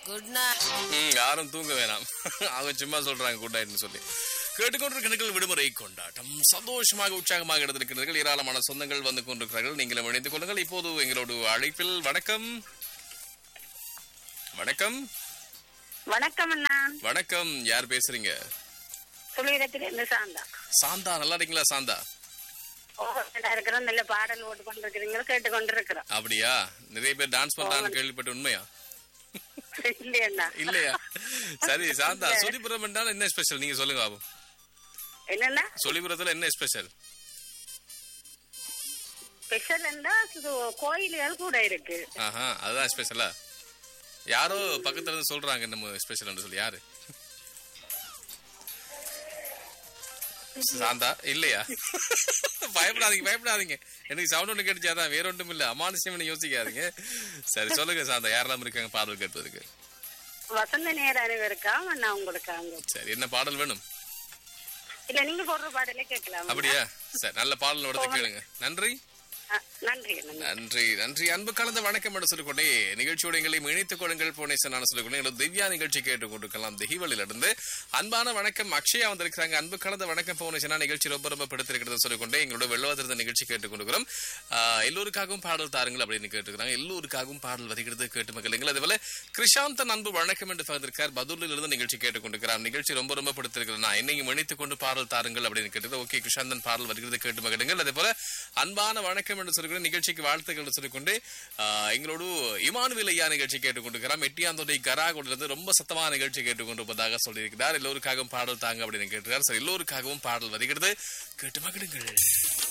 good night ம், யாரும் தூங்க வேணாம் அவங்க சும்மா சொல்றாங்க குட் நைட்னு சொல்லி கேட்டுக்கொண்டிருக்கிறீர்கள் விடுமுறை கொண்டாட்டம் சந்தோஷமாக உற்சாகமாக எடுத்திருக்கிறீர்கள் ஏராளமான சொந்தங்கள் வந்து கொண்டிருக்கிறார்கள் நீங்களும் இணைந்து கொள்ளுங்கள் இப்போது எங்களோட அழைப்பில் வணக்கம் வணக்கம் வணக்கம் அண்ணா வணக்கம் யார் பேசுறீங்க சுழியிடத்துல இருந்து சாந்தா சாந்தா நல்லா இருக்கீங்களா சாந்தா ஓ, நல்லா இருக்கிறோம் நல்ல பாடல் ஓட்டு கொண்டிருக்கிறீங்க கேட்டு கொண்டிருக்கிறோம் அப்படியா நிறைய பேர் டான்ஸ் பண்றான்னு கேள்விப்பட்ட உண்மையா இல்லையண்ணா இல்லையா சரி சாந்தா சொலிபுரம் என்றால் என்ன ஸ்பெஷல் நீங்க சொல்லுங்க பாபு என்னன்னா சொலிபுரத்துல என்ன ஸ்பெஷல் ஸ்பெஷல் என்றா இது கோயில்கள் கூட இருக்கு ஆஹா அதுதான் ஸ்பெஷலா யாரோ பக்கத்துல இருந்து சொல்றாங்க நம்ம ஸ்பெஷல் சொல்லி யாரு சாந்தா இல்லையா பயப்படாதீங்க பயப்படாதீங்க எனக்கு சவுண்ட் ஒண்ணு கேட்டுச்சாதான் வேற ஒன்றும் இல்ல அமானுஷ்யம் யோசிக்காதீங்க சரி சொல்லுங்க சாந்தா யாரெல்லாம் இருக்காங்க பாடல் கேட்பதுக்கு வசந்த நேர அனைவருக்கா அண்ணா உங்களுக்கு அங்க சரி என்ன பாடல் வேணும் இல்ல நீங்க போடுற பாடலே கேட்கலாம் அப்படியா சரி நல்ல பாடல் நடத்து கேளுங்க நன்றி நன்றி அண்ணா நன்றி நன்றி அன்பு கலந்த வணக்கம் என்று சொல்லிக்கொண்டே நிகழ்ச்சியோட எங்களை இணைத்துக் கொள்ளுங்கள் போனேசன் நான் சொல்லிக்கொண்டே எங்களோட திவ்யா நிகழ்ச்சி கேட்டுக் கொண்டிருக்கலாம் திகிவலில் இருந்து அன்பான வணக்கம் அக்ஷயா வந்திருக்கிறாங்க அன்பு கலந்த வணக்கம் போனேசனா நிகழ்ச்சி ரொம்ப ரொம்ப பிடித்திருக்கிறது சொல்லிக்கொண்டே எங்களோட வெள்ளவத்திருந்த நிகழ்ச்சி கேட்டுக் கொண்டிருக்கிறோம் ஆஹ், எல்லோருக்காகவும் பாடல் தாருங்கள் அப்படின்னு கேட்டுக்கிறாங்க எல்லோருக்காகவும் பாடல் வருகிறது கேட்டு மக்கள் அதுபோல கிருஷாந்தன் அன்பு வணக்கம் என்று பகிர்ந்திருக்கார் பதூரில் இருந்து நிகழ்ச்சி கேட்டுக் கொண்டிருக்கிறார் நிகழ்ச்சி ரொம்ப ரொம்ப பிடித்திருக்கிறது நான் என்னையும் இணைத்துக் கொண்டு பாடல் தாருங்கள் அப்படின்னு கேட்டது ஓகே கிருஷாந்தன் பாடல் வருகிறது கேட்டு மகிழுங்கள் அதே போல அன்பான வணக்கம் என்று சொல்லிக்கொண்டு நிகழ்ச்சிக்கு வாழ்த்துக்கள் என்று சொல்லிக்கொண்டு ஆஹ், எங்களோடு இமானுவேல் ஐயா நிகழ்ச்சி கேட்டுக்கொண்டிருக்கிறார் மெட்டியாந்தோடை கராகோடிலிருந்து ரொம்ப சத்தமான நிகழ்ச்சி கேட்டுக்கொண்டிருப்பதாக சொல்லியிருக்கிறார் எல்லோருக்காகவும் பாடல் தாங்க அப்படின்னு கேட்டிருக்கார் சரி எல்லோருக்காகவும் பாடல் வருகிறது கேட்டு மகிழுங்கள்